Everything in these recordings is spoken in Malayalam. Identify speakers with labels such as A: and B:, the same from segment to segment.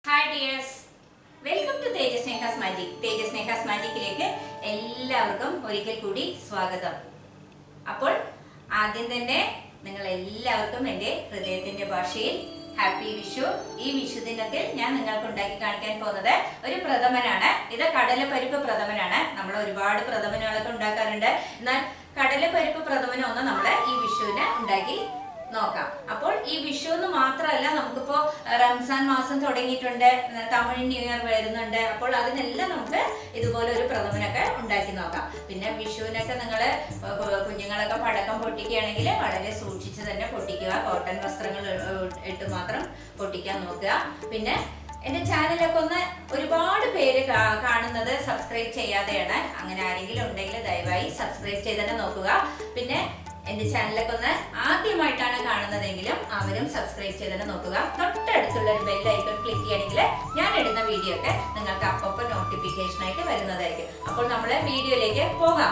A: hi dears welcome to Tejas Snehas magic Tejas Snehas മാജിക്കിലേക്ക് എല്ലാവർക്കും ഒരിക്കൽ കൂടി സ്വാഗതം അപ്പോൾ ആദ്യം തന്നെ നിങ്ങൾ എല്ലാവർക്കും എൻ്റെ ഹൃദയത്തിന്റെ ഭാഷയിൽ ഹാപ്പി വിഷു ഈ വിഷു ദിനത്തിൽ ഞാൻ നിങ്ങൾക്ക് ഉണ്ടാക്കി കാണിക്കാൻ പോകുന്നത് ഒരു പ്രഥമനാണ് ഇത് കടലപ്പരിപ്പ് പ്രഥമനാണ് നമ്മൾ ഒരുപാട് പ്രഥമനുകളൊക്കെ ഉണ്ടാക്കാറുണ്ട് എന്നാൽ കടലപ്പരിപ്പ് പ്രഥമനൊന്ന് നമ്മൾ ഈ വിഷുവിന് ഉണ്ടാക്കി നോക്കാം അപ്പോൾ ഈ വിഷു എന്ന് മാത്രമല്ല നമുക്കിപ്പോ റംസാൻ മാസം തുടങ്ങിയിട്ടുണ്ട് തമിഴ് ന്യൂ ഇയർ വരുന്നുണ്ട് അപ്പോൾ അതിനെല്ലാം നമുക്ക് ഇതുപോലെ ഒരു പ്രഥമനൊക്കെ ഉണ്ടാക്കി നോക്കാം പിന്നെ വിഷുവിനൊക്കെ നിങ്ങൾ കുഞ്ഞുങ്ങളൊക്കെ പടക്കം പൊട്ടിക്കുകയാണെങ്കിൽ വളരെ സൂക്ഷിച്ച് തന്നെ പൊട്ടിക്കുക കോട്ടൺ വസ്ത്രങ്ങൾ ഇ- ഇട്ട് മാത്രം പൊട്ടിക്കാൻ നോക്കുക പിന്നെ എന്റെ ചാനലൊക്കെ ഒന്ന് ഒരുപാട് പേര് കാ- കാണുന്നത് സബ്സ്ക്രൈബ് ചെയ്യാതെയാണ് അങ്ങനെ ആരെങ്കിലും ഉണ്ടെങ്കിൽ ദയവായി സബ്സ്ക്രൈബ് ചെയ്ത് തന്നെ നോക്കുക പിന്നെ എന്റെ ചാനലൊക്കെ ഒന്ന് ആദ്യമായിട്ടാണ് കാണുന്നതെങ്കിലും അവരും സബ്സ്ക്രൈബ് ചെയ്ത് തന്നെ നോക്കുക തൊട്ടടുത്തുള്ള ഒരു ബെൽ ഐക്കൺ ക്ലിക്ക് ചെയ്യണമെങ്കിൽ ഞാൻ ഇടുന്ന വീഡിയോ ഒക്കെ നിങ്ങൾക്ക് അപ്പോൾ നോട്ടിഫിക്കേഷൻ ആയിട്ട് വരുന്നതായിരിക്കും അപ്പോൾ നമ്മൾ വീഡിയോയിലേക്ക് പോകാം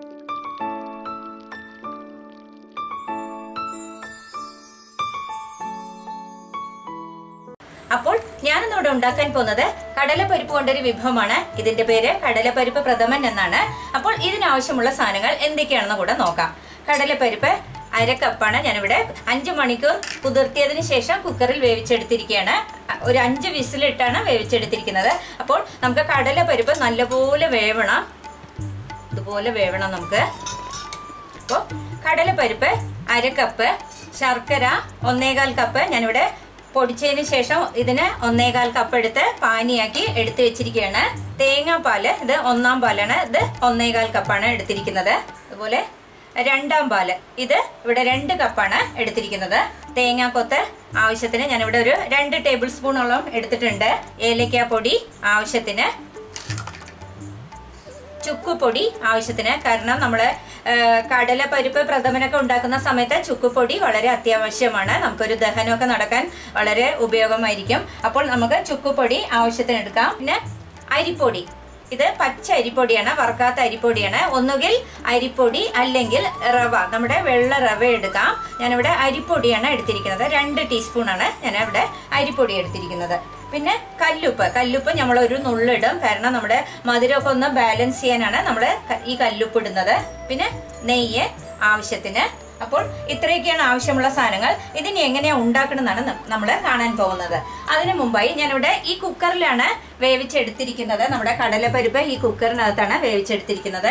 A: അപ്പോൾ ഞാനിന്നിവിടെ ഉണ്ടാക്കാൻ പോകുന്നത് കടലപ്പരിപ്പ് കൊണ്ടൊരു വിഭവമാണ് ഇതിന്റെ പേര് കടലപ്പരിപ്പ് പ്രഥമൻ എന്നാണ് അപ്പോൾ ഇതിനാവശ്യമുള്ള സാധനങ്ങൾ എന്തൊക്കെയാണെന്ന് കൂടെ നോക്കാം കടലപ്പരിപ്പ് അര കപ്പാണ് ഞാനിവിടെ അഞ്ച് മണിക്കൂർ കുതിർത്തിയതിന് ശേഷം കുക്കറിൽ വേവിച്ചെടുത്തിരിക്കുകയാണ് ഒരു അഞ്ച് വിസിലിട്ടാണ് വേവിച്ചെടുത്തിരിക്കുന്നത് അപ്പോൾ നമുക്ക് കടലപ്പരിപ്പ് നല്ലപോലെ വേവണം ഇതുപോലെ വേവണം നമുക്ക് അപ്പോൾ കടലപ്പരിപ്പ് അര കപ്പ് ശർക്കര ഒന്നേകാൽ കപ്പ് ഞാനിവിടെ പൊടിച്ചതിന് ശേഷം ഇതിന് ഒന്നേകാൽ കപ്പ് എടുത്ത് പാനിയാക്കി എടുത്തു വെച്ചിരിക്കുകയാണ് തേങ്ങാപ്പാല് ഇത് ഒന്നാം പാലാണ് ഇത് ഒന്നേകാൽ കപ്പാണ് എടുത്തിരിക്കുന്നത് അതുപോലെ രണ്ടാം പാല് ഇത് ഇവിടെ രണ്ട് കപ്പാണ് എടുത്തിരിക്കുന്നത് തേങ്ങാക്കൊത്ത് ആവശ്യത്തിന് ഞാനിവിടെ ഒരു രണ്ട് ടേബിൾ സ്പൂണോളം എടുത്തിട്ടുണ്ട് ഏലക്കാ പൊടി ആവശ്യത്തിന് ചുക്കുപൊടി ആവശ്യത്തിന് കാരണം നമ്മൾ കടലപ്പരിപ്പ് പ്രഥമനൊക്കെ ഉണ്ടാക്കുന്ന സമയത്ത് ചുക്കുപൊടി വളരെ അത്യാവശ്യമാണ് നമുക്കൊരു ദഹനമൊക്കെ നടക്കാൻ വളരെ ഉപയോഗമായിരിക്കും അപ്പോൾ നമുക്ക് ചുക്കുപൊടി ആവശ്യത്തിന് എടുക്കാം പിന്നെ അരിപ്പൊടി ഇത് പച്ച അരിപ്പൊടിയാണ് വറുക്കാത്ത അരിപ്പൊടിയാണ് ഒന്നുകിൽ അരിപ്പൊടി അല്ലെങ്കിൽ റവ നമ്മുടെ വെള്ള റവ എടുക്കാം ഞാനിവിടെ അരിപ്പൊടിയാണ് എടുത്തിരിക്കുന്നത് രണ്ട് ടീസ്പൂണാണ് ഞാനിവിടെ അരിപ്പൊടി എടുത്തിരിക്കുന്നത് പിന്നെ കല്ലുപ്പ് കല്ലുപ്പ് നമ്മൾ ഒരു നുള്ളിടും കാരണം നമ്മുടെ മധുരമൊക്കെ ഒന്ന് ബാലൻസ് ചെയ്യാനാണ് നമ്മൾ ഈ കല്ലുപ്പ് ഇടുന്നത് പിന്നെ നെയ്യ് ആവശ്യത്തിന് അപ്പോൾ ഇത്രയൊക്കെയാണ് ആവശ്യമുള്ള സാധനങ്ങൾ ഇതിനി എങ്ങനെയാ ഉണ്ടാക്കണമെന്നാണ് നമ്മൾ കാണാൻ പോകുന്നത് അതിനു മുമ്പായി ഞാനിവിടെ ഈ കുക്കറിലാണ് വേവിച്ചെടുത്തിരിക്കുന്നത് നമ്മുടെ കടലപ്പരിപ്പ് ഈ കുക്കറിനകത്താണ് വേവിച്ചെടുത്തിരിക്കുന്നത്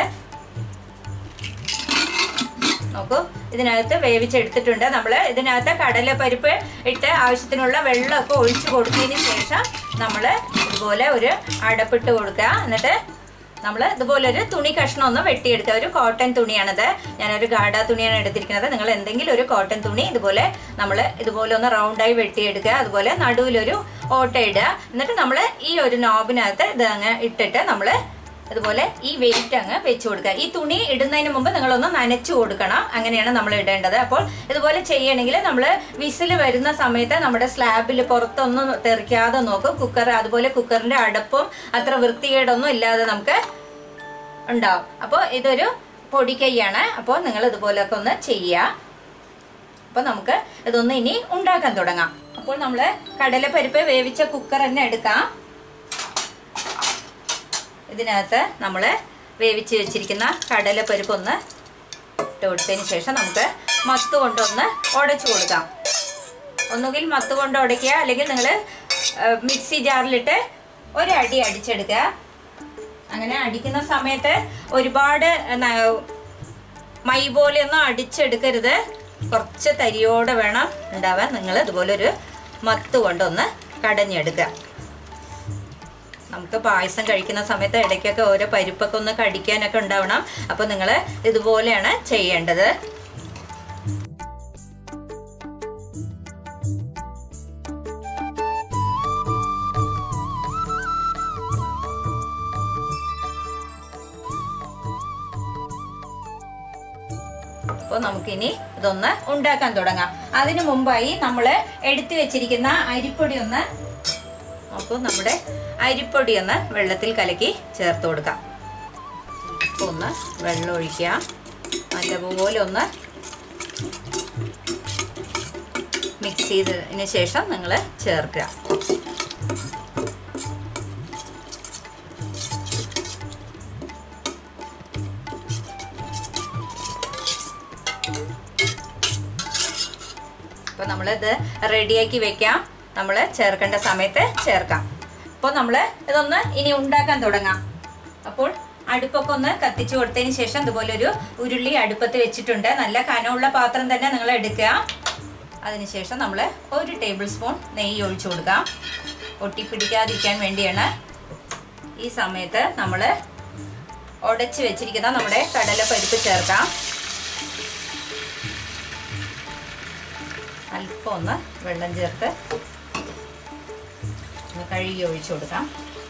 A: നോക്കൂ ഇതിനകത്ത് വേവിച്ചെടുത്തിട്ടുണ്ട് നമ്മൾ ഇതിനകത്ത് കടലപ്പരിപ്പ് ഇട്ട് ആവശ്യത്തിനുള്ള വെള്ളമൊക്കെ ഒഴിച്ചു കൊടുത്തതിന് ശേഷം നമ്മൾ ഇതുപോലെ ഒരു അടപ്പിട്ട് കൊടുക്കുക എന്നിട്ട് നമ്മൾ ഇതുപോലെ ഒരു തുണി കഷ്ണം ഒന്ന് വെട്ടിയെടുക്കുക ഒരു കോട്ടൺ തുണിയാണിത് ഞാനൊരു ഗാഡ തുണിയാണ് എടുത്തിരിക്കുന്നത് നിങ്ങൾ എന്തെങ്കിലും ഒരു കോട്ടൺ തുണി ഇതുപോലെ നമ്മൾ ഇതുപോലെ ഒന്ന് റൗണ്ടായി വെട്ടിയെടുക്കുക അതുപോലെ നടുവിലൊരു ഓട്ട ഇടുക എന്നിട്ട് നമ്മൾ ഈ ഒരു നോബിനകത്ത് ഇത് അങ്ങ് ഇട്ടിട്ട് നമ്മൾ അതുപോലെ ഈ വെയിറ്റ് അങ്ങ് വെച്ച് കൊടുക്കുക ഈ തുണി ഇടുന്നതിന് മുമ്പ് നിങ്ങളൊന്ന് നനച്ചു കൊടുക്കണം അങ്ങനെയാണ് നമ്മൾ ഇടേണ്ടത് അപ്പോൾ ഇതുപോലെ ചെയ്യണമെങ്കിൽ നമ്മൾ വിസിൽ വരുന്ന സമയത്ത് നമ്മുടെ സ്ലാബിൽ പുറത്തൊന്നും തെറിക്കാതെ നോക്കും കുക്കർ അതുപോലെ കുക്കറിന്റെ അടപ്പും അത്ര വൃത്തികേടൊന്നും ഇല്ലാതെ നമുക്ക് ഉണ്ടാവും അപ്പോൾ ഇതൊരു പൊടിക്കൈയാണ് അപ്പോൾ നിങ്ങൾ ഇതുപോലൊക്കെ ഒന്ന് ചെയ്യുക അപ്പോൾ നമുക്ക് ഇതൊന്ന് ഇനി ഉണ്ടാക്കാൻ തുടങ്ങാം അപ്പോൾ നമ്മൾ കടലപ്പരിപ്പ് വേവിച്ച കുക്കർ തന്നെ എടുക്കാം ഇതിനകത്ത് നമ്മൾ വേവിച്ച് വെച്ചിരിക്കുന്ന കടലപ്പരിപ്പ് ഒന്ന് ഇട്ട് കൊടുത്തതിന് ശേഷം നമുക്ക് മത്ത് കൊണ്ടൊന്ന് ഉടച്ചു കൊടുക്കാം ഒന്നുകിൽ മത്ത് കൊണ്ട് ഉടയ്ക്കുക അല്ലെങ്കിൽ നിങ്ങൾ മിക്സി ജാറിലിട്ട് ഒരു അടി അടിച്ചെടുക്കുക അങ്ങനെ അടിക്കുന്ന സമയത്ത് ഒരുപാട് ന- മൈ പോലെയൊന്നും അടിച്ചെടുക്കരുത് കുറച്ച് തരിയോടെ വേണം ഉണ്ടാവാൻ നിങ്ങൾ ഇതുപോലെ ഒരു മത്ത് കൊണ്ടൊന്ന് കടഞ്ഞെടുക്കുക നമുക്ക് പായസം കഴിക്കുന്ന സമയത്ത് ഇടയ്ക്കൊക്കെ ഓരോ പരിപ്പൊക്കെ ഒന്ന് കടിക്കാനൊക്കെ ഉണ്ടാവണം അപ്പോൾ നിങ്ങൾ ഇതുപോലെയാണ് ചെയ്യേണ്ടത് അപ്പോൾ നമുക്കിനി ഇതൊന്ന് ഉണ്ടാക്കാൻ തുടങ്ങാം അതിനു മുമ്പായി നമ്മൾ എടുത്തു വെച്ചിരിക്കുന്ന അരിപ്പൊടി ഒന്ന് നോക്കൂ നമ്മുടെ അരിപ്പൊടി ഒന്ന് വെള്ളത്തിൽ കലക്കി ചേർത്ത് കൊടുക്കാം അപ്പോൾ ഒന്ന് വെള്ളം ഒഴിക്കുക നല്ലപോലെ ഒന്ന് മിക്സ് ചെയ്തതിന് ശേഷം നിങ്ങൾ ചേർക്കുക നമ്മളിത് റെഡിയാക്കി വെക്കാം നമ്മൾ ചേർക്കേണ്ട സമയത്ത് ചേർക്കാം അപ്പോൾ നമ്മൾ ഇതൊന്ന് ഇനി ഉണ്ടാക്കാൻ തുടങ്ങാം അപ്പോൾ അടുപ്പൊക്കെ ഒന്ന് കത്തിച്ചു കൊടുത്തതിന് ശേഷം ഇതുപോലെ ഒരു ഉരുളി അടുപ്പത്ത് വെച്ചിട്ടുണ്ട് നല്ല കനമുള്ള പാത്രം തന്നെ നിങ്ങൾ എടുക്കുക അതിനുശേഷം നമ്മൾ ഒരു ടേബിൾ സ്പൂൺ നെയ്യ് ഒഴിച്ചു കൊടുക്കാം ഒട്ടിപ്പിടിക്കാതിരിക്കാൻ വേണ്ടിയാണ് ഈ സമയത്ത് നമ്മൾ ഉടച്ച് വെച്ചിരിക്കുന്ന നമ്മുടെ കടലപ്പരിപ്പ് ചേർക്കാം അല്പം ഒന്ന് വെള്ളം ചേർത്ത് ഒന്ന് കഴുകി ഒഴിച്ചു കൊടുക്കാം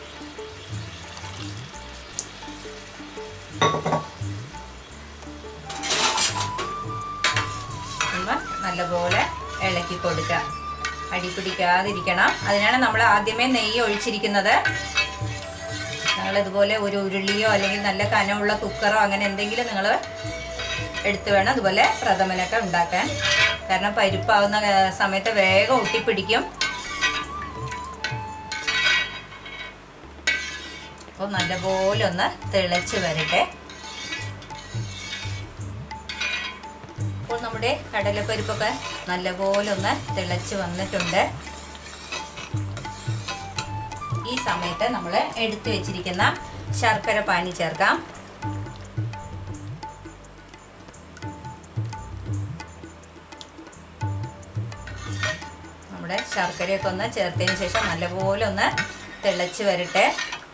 A: ഒന്ന് നല്ലപോലെ ഇളക്കി കൊടുക്കുക അടി പിടിക്കാതിരിക്കണം അതിനാണ് നമ്മൾ ആദ്യമേ നെയ്യ് ഒഴിച്ചിരിക്കുന്നത് നിങ്ങൾ ഇതുപോലെ ഒരു ഉരുളിയോ അല്ലെങ്കിൽ നല്ല കനമുള്ള കുക്കറോ അങ്ങനെ എന്തെങ്കിലും നിങ്ങൾ എടുത്തു വേണം അതുപോലെ പ്രഥമനൊക്കെ ഉണ്ടാക്കാൻ കാരണം പരിപ്പാവുന്ന ഏർ, സമയത്ത് വേഗം ഒട്ടിപ്പിടിക്കും അപ്പോൾ നല്ലപോലെ ഒന്ന് തിളച്ച് വരട്ടെ അപ്പോൾ നമ്മുടെ കടലപ്പരിപ്പൊക്കെ നല്ലപോലെ ഒന്ന് തിളച്ച് വന്നിട്ടുണ്ട് ഈ സമയത്ത് നമ്മൾ എടുത്തു വെച്ചിരിക്കുന്ന ശർക്കര പാനി ചേർക്കാം നമ്മുടെ ശർക്കരയൊക്കെ ഒന്ന് ചേർത്തതിന് ശേഷം നല്ലപോലെ ഒന്ന് തിളച്ച് വരട്ടെ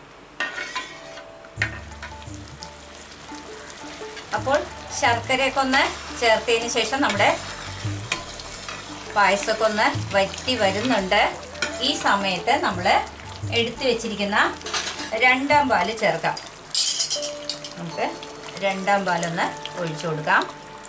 A: അപ്പോൾ ശർക്കരയൊക്കെ ഒന്ന് ചേർത്തതിന് ശേഷം നമ്മുടെ പായസമൊക്കെ ഒന്ന് വറ്റി വരുന്നുണ്ട് ഈ സമയത്ത് നമ്മൾ എടുത്തു വെച്ചിരിക്കുന്ന രണ്ടാം പാല് ചേർക്കാം നമുക്ക് രണ്ടാം പാലൊന്ന് ഒഴിച്ചു കൊടുക്കാം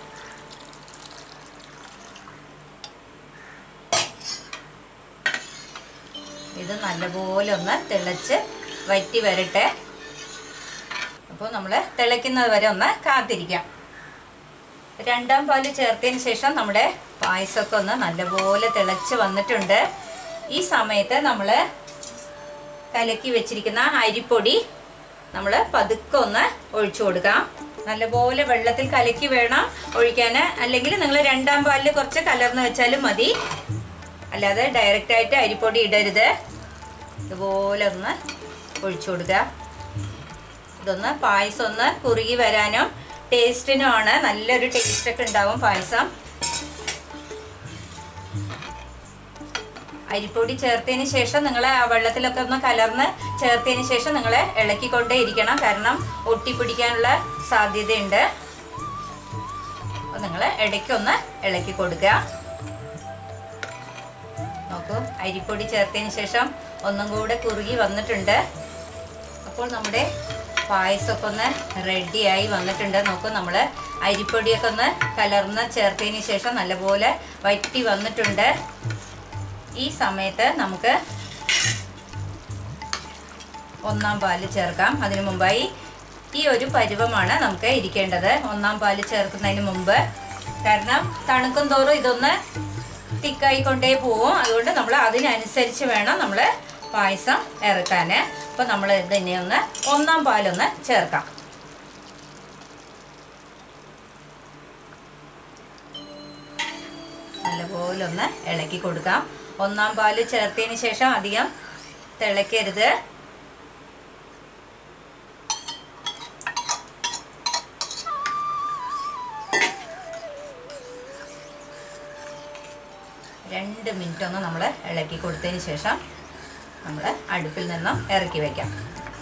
A: ഇത് നല്ലപോലെ ഒന്ന് തിളച്ച് വറ്റി വരട്ടെ അപ്പോൾ നമ്മൾ തിളയ്ക്കുന്നത് വരെ ഒന്ന് കാത്തിരിക്കാം രണ്ടാം പാല് ചേർത്തതിന് ശേഷം നമ്മുടെ പായസമൊക്കെ ഒന്ന് നല്ലപോലെ തിളച്ച് വന്നിട്ടുണ്ട് ഈ സമയത്ത് നമ്മൾ കലക്കി വെച്ചിരിക്കുന്ന അരിപ്പൊടി നമ്മൾ പതുക്കെ ഒന്ന് ഒഴിച്ചു കൊടുക്കാം നല്ലപോലെ വെള്ളത്തിൽ കലക്കി വേണം ഒഴിക്കാൻ അല്ലെങ്കിൽ നിങ്ങൾ രണ്ടാം പാലിൽ കുറച്ച് കലർന്ന് വെച്ചാലും മതി അല്ലാതെ ഡയറക്റ്റ് ആയിട്ട് അരിപ്പൊടി ഇടരുത് ഇതുപോലെ ഒന്ന് ഒഴിച്ചു കൊടുക്കുക ഇതൊന്ന് പായസം ഒന്ന് കുറുകി വരാനും ടേസ്റ്റിനുമാണ് നല്ലൊരു ടേസ്റ്റ് ഒക്കെ ഉണ്ടാവും പായസം അരിപ്പൊടി ചേർത്തതിന് ശേഷം നിങ്ങൾ ആ വെള്ളത്തിലൊക്കെ ഒന്ന് കലർന്ന് ചേർത്തതിന് ശേഷം നിങ്ങൾ ഇളക്കിക്കൊണ്ടേ ഇരിക്കണം കാരണം ഒട്ടിപ്പിടിക്കാനുള്ള സാധ്യതയുണ്ട് അപ്പോൾ നിങ്ങൾ ഇടയ്ക്കൊന്ന് ഇളക്കി കൊടുക്കുക നോക്കൂ അരിപ്പൊടി ചേർത്തതിന് ശേഷം ഒന്നും കൂടെ കുറുകി വന്നിട്ടുണ്ട് അപ്പോൾ നമ്മുടെ പായസമൊക്കെ ഒന്ന് റെഡിയായി വന്നിട്ടുണ്ട് നോക്കൂ നമ്മൾ അരിപ്പൊടിയൊക്കെ ഒന്ന് കലർന്ന് ചേർത്തതിന് ശേഷം നല്ലപോലെ വറ്റി വന്നിട്ടുണ്ട് ഈ സമയത്ത് നമുക്ക് ഒന്നാം പാല് ചേർക്കാം അതിനു മുമ്പായി ഈ ഒരു പരുവമാണ് നമുക്ക് ഇരിക്കേണ്ടത് ഒന്നാം പാല് ചേർക്കുന്നതിന് മുമ്പ് കാരണം തണുക്കും തോറും ഇതൊന്ന് തിക്കായിക്കൊണ്ടേ പോവും അതുകൊണ്ട് നമ്മൾ അതിനനുസരിച്ച് വേണം നമ്മൾ പായസം ഇറക്കാൻ അപ്പോൾ നമ്മൾ ഇതിനെ ഒന്ന് ഒന്നാം പാലൊന്ന് ചേർക്കാം നല്ലപോലെ ഒന്ന് ഇളക്കി കൊടുക്കാം ഒന്നാം പാല് ചേർത്തതിന് ശേഷം അധികം തിളയ്ക്കരുത് രണ്ട് മിനിറ്റ് ഒന്ന് നമ്മൾ ഇളക്കി കൊടുത്തതിന് ശേഷം നമ്മൾ അടുപ്പിൽ നിന്നും ഇറക്കി വയ്ക്കാം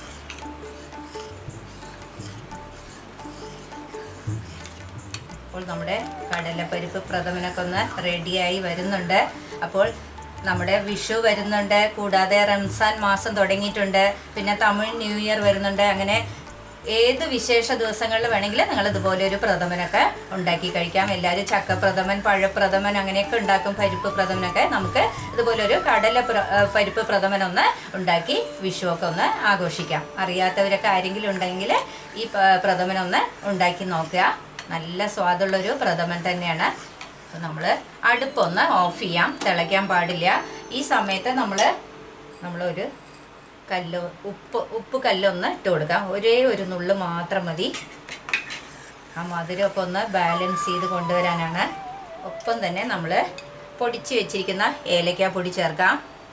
A: അപ്പോൾ നമ്മുടെ കടലപ്പരിപ്പ് പ്രഥമനൊക്കെ ഒന്ന് റെഡിയായി വരുന്നുണ്ട് അപ്പോൾ നമ്മുടെ വിഷു വരുന്നുണ്ട് കൂടാതെ റംസാൻ മാസം തുടങ്ങിയിട്ടുണ്ട് പിന്നെ തമിഴ് ന്യൂ ഇയർ വരുന്നുണ്ട് അങ്ങനെ ഏത് വിശേഷ ദിവസങ്ങളിൽ വേണമെങ്കിലും നിങ്ങൾ ഇതുപോലെ ഒരു പ്രഥമനൊക്കെ ഉണ്ടാക്കി കഴിക്കാം എല്ലാവരും ചക്കപ്രഥമൻ പഴപ്രഥമൻ അങ്ങനെയൊക്കെ ഉണ്ടാക്കും പരിപ്പ് പ്രഥമനൊക്കെ നമുക്ക് ഇതുപോലെ ഒരു കടല പ്ര ആ, പരിപ്പ് പ്രഥമൻ ഒന്ന് ഉണ്ടാക്കി വിഷുവൊക്കെ ഒന്ന് ആഘോഷിക്കാം അറിയാത്തവരൊക്കെ ആരെങ്കിലും ഉണ്ടെങ്കിൽ ഈ പ- പ്രഥമൻ ഒന്ന് ഉണ്ടാക്കി നോക്കുക നല്ല സ്വാദുള്ളൊരു പ്രഥമൻ തന്നെയാണ് അപ്പോൾ നമ്മൾ അടുപ്പൊന്ന് ഓഫ് ചെയ്യാം തിളയ്ക്കാൻ പാടില്ല ഈ സമയത്ത് നമ്മൾ നമ്മളൊരു കല്ല് ഉപ്പ് ഉപ്പ് കല്ലൊന്ന് ഇട്ട് കൊടുക്കാം ഒരേ ഒരു നുള്ള് മാത്രം മതി ആ മധുരമൊക്കെ ഒന്ന് ബാലൻസ് ചെയ്ത് കൊണ്ടുവരാനാണ് ഒപ്പം തന്നെ നമ്മൾ പൊടിച്ച് വെച്ചിരിക്കുന്ന ഏലക്ക പൊടി ചേർക്കാം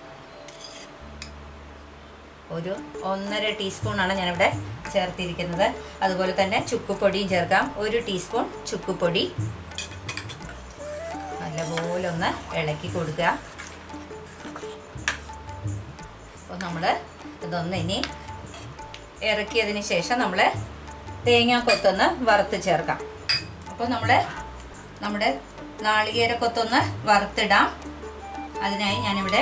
A: ഒരു ഒന്നര ടീസ്പൂണാണ് ഞാനിവിടെ ചേർത്തിരിക്കുന്നത് അതുപോലെ തന്നെ ചുക്കുപൊടിയും ചേർക്കാം ഒരു ടീസ്പൂൺ ചുക്കുപൊടി നല്ലപോലെ ഒന്ന് ഇളക്കി കൊടുക്കുക അപ്പോൾ നമ്മൾ ഇതൊന്ന് ഇനി ഇറക്കിയതിന് ശേഷം നമ്മൾ തേങ്ങാക്കൊത്തൊന്ന് വറുത്ത് ചേർക്കാം അപ്പോൾ നമ്മൾ നമ്മുടെ നാളികേരക്കൊത്തൊന്ന് വറുത്തിടാം അതിനായി ഞാനിവിടെ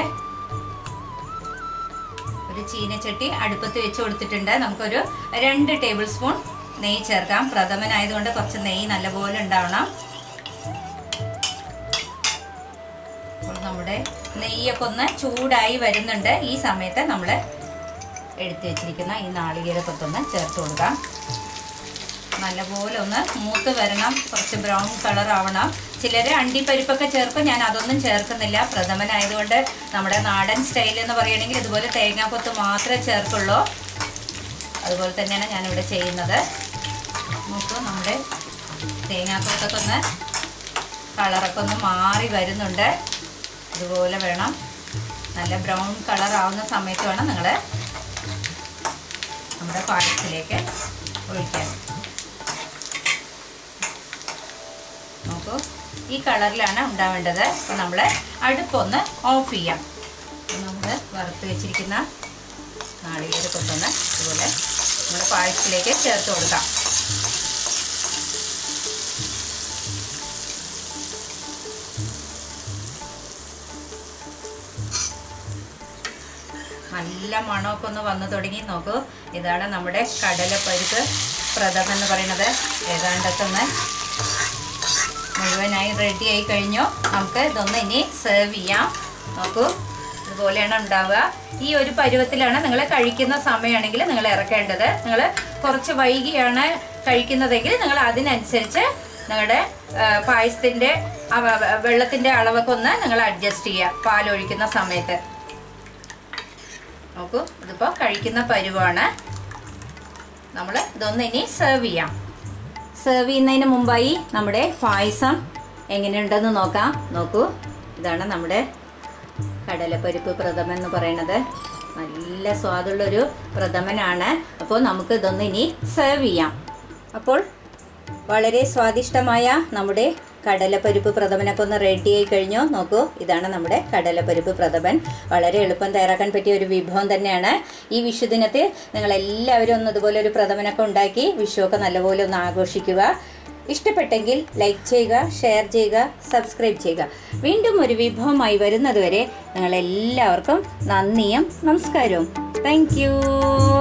A: ഒരു ചീനച്ചട്ടി അടുപ്പത്ത് വെച്ച് കൊടുത്തിട്ടുണ്ട് നമുക്കൊരു രണ്ട് ടേബിൾ സ്പൂൺ നെയ്യ് ചേർക്കാം പ്രഥമനായതുകൊണ്ട് കുറച്ച് നെയ്യ് നല്ലപോലെ ഉണ്ടാവണം അപ്പോൾ നമ്മുടെ നെയ്യൊക്കെ ഒന്ന് ചൂടായി വരുന്നുണ്ട് ഈ സമയത്ത് നമ്മൾ എടുത്തു വെച്ചിരിക്കുന്ന ഈ നാളികേരക്കൊത്തൊന്ന് ചേർത്ത് കൊടുക്കാം നല്ലപോലെ ഒന്ന് മൂത്ത് വരണം കുറച്ച് ബ്രൗൺ കളർ ആവണം ചിലർ അണ്ടിപ്പരിപ്പൊക്കെ ചേർക്കും ഞാൻ അതൊന്നും ചേർക്കുന്നില്ല പ്രഥമനായതുകൊണ്ട് നമ്മുടെ നാടൻ സ്റ്റൈൽ എന്ന് പറയുകയാണെങ്കിൽ ഇതുപോലെ തേങ്ങാക്കൊത്ത് മാത്രമേ ചേർക്കുള്ളൂ അതുപോലെ തന്നെയാണ് ഞാനിവിടെ ചെയ്യുന്നത് നോക്കൂ നമ്മുടെ തേങ്ങാക്കൊത്തൊക്കെ ഒന്ന് കളറൊക്കെ ഒന്ന് മാറി വരുന്നുണ്ട് ഇതുപോലെ വേണം നല്ല ബ്രൗൺ കളർ ആവുന്ന സമയത്ത് വേണം നിങ്ങൾ നമ്മുടെ പായസത്തിലേക്ക് ഒഴിക്കാൻ നോക്കൂ ഈ കളറിലാണ് ഉണ്ടാവേണ്ടത് അപ്പോൾ നമ്മൾ അടുപ്പൊന്ന് ഓഫ് ചെയ്യാം നമ്മൾ വറുത്ത് വെച്ചിരിക്കുന്ന നാളികേര കൊത്തൊന്ന് ഇതുപോലെ നമ്മുടെ പായസത്തിലേക്ക് ചേർത്ത് കൊടുക്കാം നല്ല മണമൊക്കെ ഒന്ന് വന്നു തുടങ്ങി നോക്കൂ ഇതാണ് നമ്മുടെ കടലപ്പരിപ്പ് പ്രഥമൻ എന്ന് പറയുന്നത് ഏതാണ്ടൊക്കെ ഒന്ന് മുഴുവനായി റെഡി ആയി കഴിഞ്ഞു നമുക്ക് ഇതൊന്ന് ഇനി സെർവ് ചെയ്യാം നോക്കൂ ഇതുപോലെയാണ് ഉണ്ടാവുക ഈ ഒരു പരുവത്തിലാണ് നിങ്ങൾ കഴിക്കുന്ന സമയമാണെങ്കിൽ നിങ്ങൾ ഇറക്കേണ്ടത് നിങ്ങൾ കുറച്ച് വൈകിയാണ് കഴിക്കുന്നതെങ്കിൽ നിങ്ങൾ അതിനനുസരിച്ച് നിങ്ങളുടെ പായസത്തിൻ്റെ വെള്ളത്തിൻ്റെ അളവൊക്കെ ഒന്ന് നിങ്ങൾ അഡ്ജസ്റ്റ് ചെയ്യുക പാലൊഴിക്കുന്ന സമയത്ത് നോക്കൂ ഇതിപ്പോൾ കഴിക്കുന്ന പരുവാണ് നമ്മൾ ഇതൊന്ന് ഇനി സെർവ് ചെയ്യാം സെർവ് ചെയ്യുന്നതിന് മുമ്പായി നമ്മുടെ പായസം എങ്ങനെയുണ്ടെന്ന് നോക്കാം നോക്കൂ ഇതാണ് നമ്മുടെ കടലപ്പരിപ്പ് പ്രഥമൻ എന്ന് പറയുന്നത് നല്ല സ്വാദുള്ളൊരു പ്രഥമനാണ് അപ്പോൾ നമുക്ക് ഇതൊന്ന് ഇനി സെർവ് ചെയ്യാം അപ്പോൾ വളരെ സ്വാദിഷ്ടമായ നമ്മുടെ കടലപ്പരിപ്പ് പ്രഥമനൊക്കെ ഒന്ന് റെഡി ആയി കഴിഞ്ഞു നോക്കൂ ഇതാണ് നമ്മുടെ കടലപ്പരിപ്പ് പ്രഥമൻ വളരെ എളുപ്പം തയ്യാറാക്കാൻ പറ്റിയ ഒരു വിഭവം തന്നെയാണ് ഈ വിഷുദിനത്തിൽ നിങ്ങൾ എല്ലാവരും ഒന്ന് ഇതുപോലെ ഒരു പ്രഥമനൊക്കെ ഉണ്ടാക്കി വിഷുവൊക്കെ നല്ലപോലെ ഒന്ന് ആഘോഷിക്കുക ഇഷ്ടപ്പെട്ടെങ്കിൽ ലൈക്ക് ചെയ്യുക ഷെയർ ചെയ്യുക സബ്സ്ക്രൈബ് ചെയ്യുക വീണ്ടും ഒരു വിഭവമായി വരുന്നതുവരെ നിങ്ങൾ എല്ലാവർക്കും നന്ദിയും നമസ്കാരവും താങ്ക്